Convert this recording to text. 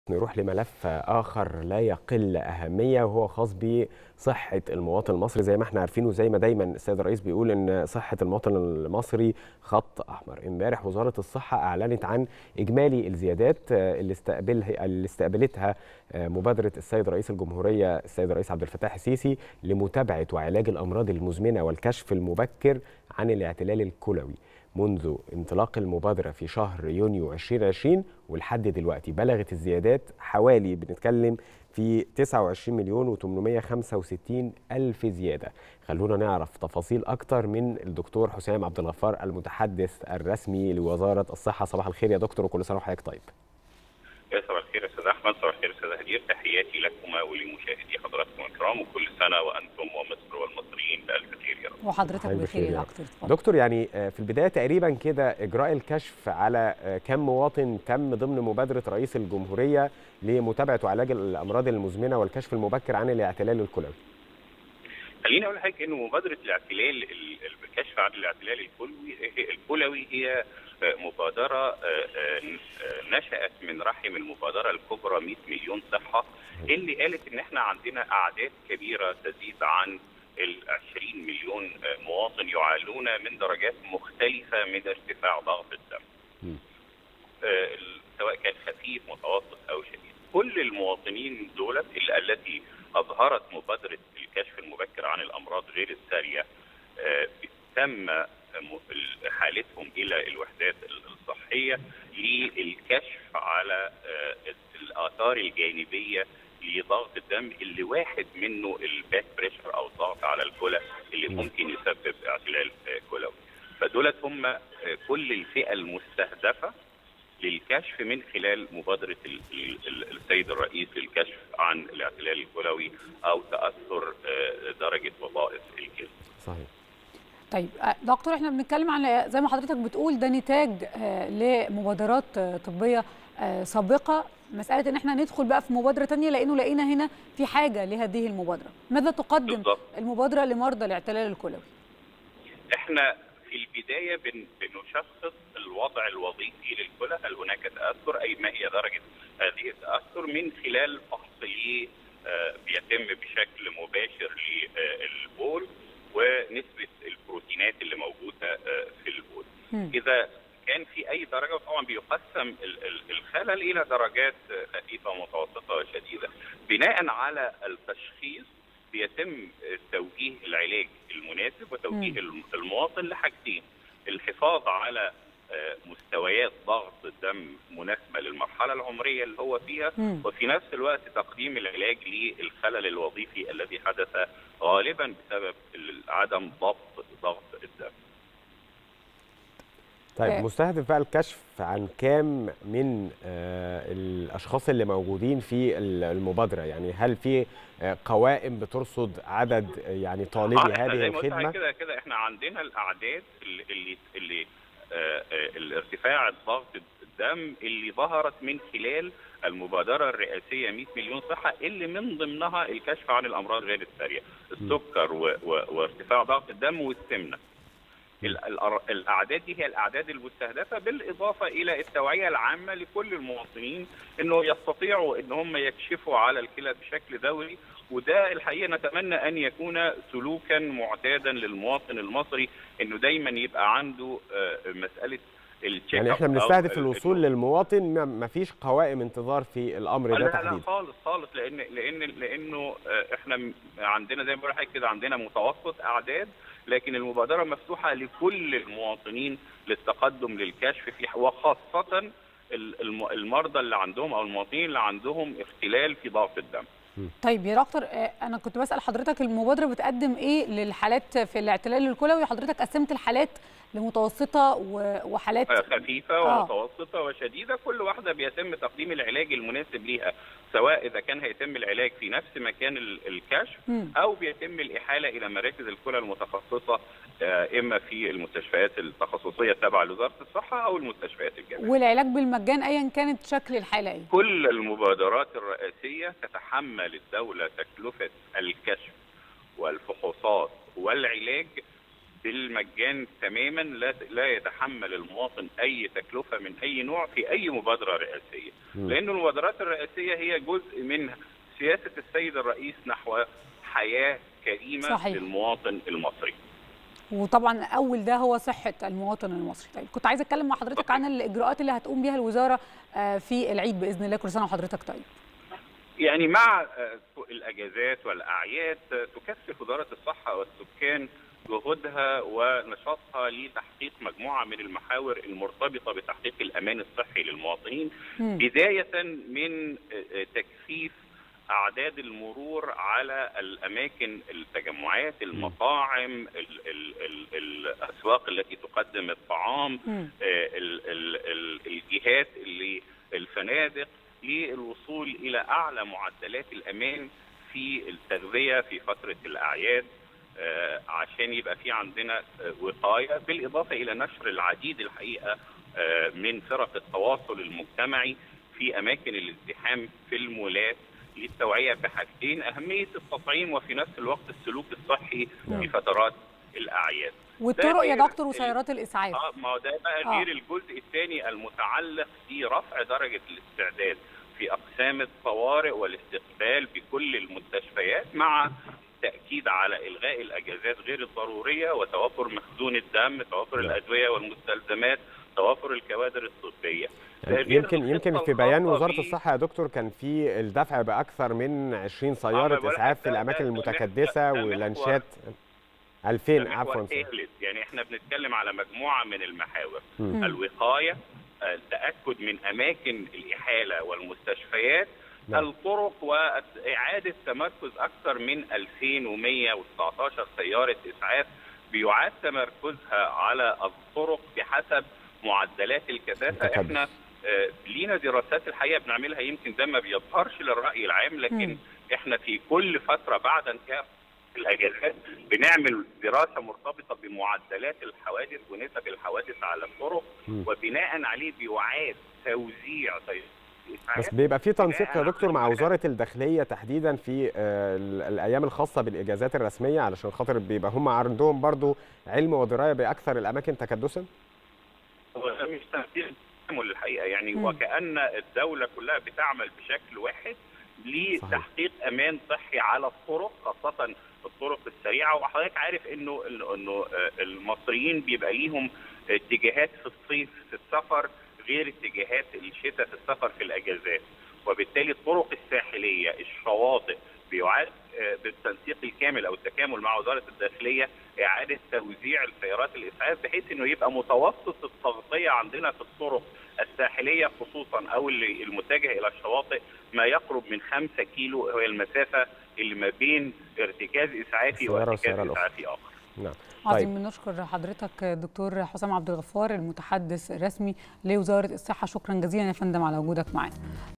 نروح لملف آخر لا يقل أهمية وهو خاص بصحة المواطن المصري زي ما احنا عارفين وزي ما دايما السيد الرئيس بيقول إن صحة المواطن المصري خط أحمر امبارح وزارة الصحة أعلنت عن إجمالي الزيادات اللي استقبلها اللي استقبلتها مبادرة السيد رئيس الجمهورية السيد الرئيس عبد الفتاح السيسي لمتابعة وعلاج الأمراض المزمنة والكشف المبكر عن الاعتلال الكلوي منذ انطلاق المبادرة في شهر يونيو 2020 ولحد دلوقتي بلغت الزيادات حوالي بنتكلم في 29 مليون و865 ألف زيادة خلونا نعرف تفاصيل أكتر من الدكتور حسام عبد الغفار المتحدث الرسمي لوزارة الصحة صباح الخير يا دكتور وكل سنة وحضرتك طيب صباح الخير يا استاذ احمد صباح الخير استاذ هدير تحياتي لكما ولمشاهدي حضراتكم الكرام وكل سنه وانتم ومصر والمصريين بالف خير يا رب وحضرتك بخير يا دكتور دكتور يعني في البدايه تقريبا كده اجراء الكشف على كم مواطن تم ضمن مبادره رئيس الجمهوريه لمتابعه وعلاج الامراض المزمنه والكشف المبكر عن الاعتلال الكلوي خليني اقول لحضرتك انه مبادره الاعتلال الكشف عن الاعتلال الكلوي الكلوي هي مبادره نشات من رحم المبادره الكبرى 100 مليون صحه اللي قالت ان احنا عندنا اعداد كبيره تزيد عن ال 20 مليون مواطن يعانون من درجات مختلفه من ارتفاع ضغط الدم. سواء كان خفيف متوسط او شديد. كل المواطنين دولت التي اظهرت مبادره الكشف المبكر عن الامراض غير الساريه تم حالتهم الى الوحدات الصحيه للكشف على الاثار الجانبيه لضغط الدم اللي واحد منه الباك بريشر او الضغط على الكلى اللي ممكن يسبب اعتلال كلوي. فدولت هم كل الفئه المستهدفه للكشف من خلال مبادره السيد الرئيس للكشف عن الاعتلال الكلوي او تاثر درجه وظائف الكلى. صحيح. طيب دكتور احنا بنتكلم عن زي ما حضرتك بتقول ده نتاج لمبادرات طبيه سابقه مساله ان احنا ندخل بقى في مبادره ثانيه لانه لقينا هنا في حاجه لهذه المبادره ماذا تقدم بالضبط. المبادره لمرضى الاعتلال الكلوي احنا في البدايه بن بنشخص الوضع الوظيفي للكلى هل هناك تاثر اي ما هي درجه هذه التاثر من خلال فحص بيتم بشكل مباشر للبول ونسبه البروتينات اللي موجوده في البول م. اذا كان في اي درجه طبعا بيقسم الخلل الى درجات خفيفه ومتوسطه وشديده بناء على التشخيص بيتم توجيه العلاج المناسب وتوجيه م. المواطن لحاجتين الحفاظ على مستويات ضغط الدم مناسبه للمرحله العمريه اللي هو فيها م. وفي نفس الوقت تقديم العلاج للخلل الوظيفي الذي حدث غالبا بسبب عدم ضبط ضغط الدم. طيب مستهدف بقى الكشف عن كام من الاشخاص اللي موجودين في المبادره يعني هل في قوائم بترصد عدد يعني طالبي هذه الخدمه كده كده احنا عندنا الاعداد اللي اللي, اللي الارتفاع الضغط الدم اللي ظهرت من خلال المبادره الرئاسيه 100 مليون صحه اللي من ضمنها الكشف عن الامراض غير الساريه السكر و... و... وارتفاع ضغط الدم والسمنه الاعداد دي هي الاعداد المستهدفه بالاضافه الى التوعيه العامه لكل المواطنين انه يستطيعوا ان هم يكشفوا على الكلى بشكل دوري وده الحقيقه نتمنى ان يكون سلوكا معتادا للمواطن المصري انه دايما يبقى عنده مساله يعني احنا بنستهدف الوصول للمواطن ما فيش قوائم انتظار في الامر ده تحديدا لا لا خالص خالص لان لان لانه احنا عندنا زي ما بقول كده عندنا متوسط اعداد لكن المبادره مفتوحه لكل المواطنين للتقدم للكشف في وخاصه المرضى اللي عندهم او المواطنين اللي عندهم اختلال في ضغط الدم. طيب يا دكتور انا كنت بسال حضرتك المبادره بتقدم ايه للحالات في الاعتلال الكلوي حضرتك قسمت الحالات لمتوسطه وحالات خفيفه آه. ومتوسطه وشديده كل واحده بيتم تقديم العلاج المناسب ليها سواء اذا كان هيتم العلاج في نفس مكان الكشف م. او بيتم الاحاله الى مراكز الكلى المتخصصه اما في المستشفيات التخصصيه التابعه لوزاره الصحه او المستشفيات الجامعيه. والعلاج بالمجان ايا كانت شكل الحاله ايه؟ كل المبادرات الرئاسيه تتحمل الدوله تكلفه الكشف والفحوصات والعلاج بالمجان تماما لا لا يتحمل المواطن اي تكلفه من اي نوع في اي مبادره رئاسيه لان المبادرات الرئاسيه هي جزء من سياسه السيد الرئيس نحو حياه كريمه صحيح. للمواطن المصري وطبعا اول ده هو صحه المواطن المصري طيب كنت عايزه اتكلم مع حضرتك عن الاجراءات اللي هتقوم بيها الوزاره آه، في العيد باذن الله كل سنه وحضرتك طيب يعني مع آه، الاجازات والاعياد آه، تكثف وزاره الصحه والسكان جهودها ونشاطها لتحقيق مجموعه من المحاور المرتبطه بتحقيق الامان الصحي للمواطنين مم. بدايه من آه، آه، تكثيف اعداد المرور على الاماكن التجمعات المطاعم ال ال ال الاسواق التي تقدم الطعام مم. آه، ال ال ال الجهات اللي الفنادق للوصول الى اعلى معدلات الامان في التغذيه في فتره الاعياد آه، عشان يبقى في عندنا آه، وقايه بالاضافه الى نشر العديد الحقيقه آه، من فرق التواصل المجتمعي في اماكن الازدحام في المولات للتوعيه بحاجتين اهميه التطعيم وفي نفس الوقت السلوك الصحي نعم. في فترات الاعياد والطرق يا غير دكتور ال- وسيارات الاسعاف اه ما هو ده بقى آه. غير الجزء الثاني المتعلق برفع درجه الاستعداد في اقسام الطوارئ والاستقبال بكل المستشفيات مع تاكيد على الغاء الاجازات غير الضروريه وتوفر مخزون الدم توفر نعم. الادويه والمستلزمات توفر الكوادر الطبيه ده يعني غير يمكن يمكن الخطة في بيان الخاصة وزاره ب- الصحه يا دكتور كان في الدفع باكثر من 20 آه، سياره بقول لك اسعاف في ده- الاماكن ده- المتكدسه ده محور- ولانشات ده 2000 محور عفوا ثالث يعني احنا بنتكلم على مجموعه من المحاور مم. الوقايه التاكد من اماكن الاحاله والمستشفيات نعم. الطرق واعاده تمركز اكثر من 2119 سياره اسعاف بيعاد تمركزها على الطرق بحسب معدلات الكثافه التكدس. احنا آه، لينا دراسات الحقيقه بنعملها يمكن ده ما بيظهرش للراي العام لكن مم. احنا في كل فتره بعد انتهاء الاجازات بنعمل دراسه مرتبطه بمعدلات الحوادث ونسب الحوادث على الطرق مم. وبناء عليه بيعاد توزيع سيارات بس بيبقى في تنسيق يا بناء دكتور مع على- وزاره الداخليه تحديدا في آه، ال- الايام الخاصه بالاجازات الرسميه علشان خاطر بيبقى هم عندهم برضو علم ودرايه باكثر الاماكن تكدسا هو ده مش تنسيق تكامل الحقيقه يعني مم. وكان الدوله كلها بتعمل بشكل واحد لتحقيق امان صحي على الطرق خاصه الطرق السريعه وحضرتك عارف انه انه إنه، آه، المصريين بيبقى ليهم اتجاهات في الصيف في السفر غير اتجاهات الشتاء في السفر في الاجازات وبالتالي الطرق الساحليه الشواطئ بيعاد آه، بالتنسيق الكامل او التكامل مع وزاره الداخليه اعاده توزيع السيارات الاسعاف بحيث انه يبقى متوسط التغطيه عندنا في الطرق الساحليه خصوصا او اللي المتجهه الى الشواطئ ما يقرب من 5 كيلو هي المسافه اللي ما بين ارتكاز اسعافي السيارة وارتكاز والسيارة الأخرى. اسعافي اخر نعم عظيم بنشكر حضرتك دكتور حسام عبد الغفار المتحدث الرسمي لوزاره الصحه شكرا جزيلا يا فندم على وجودك معنا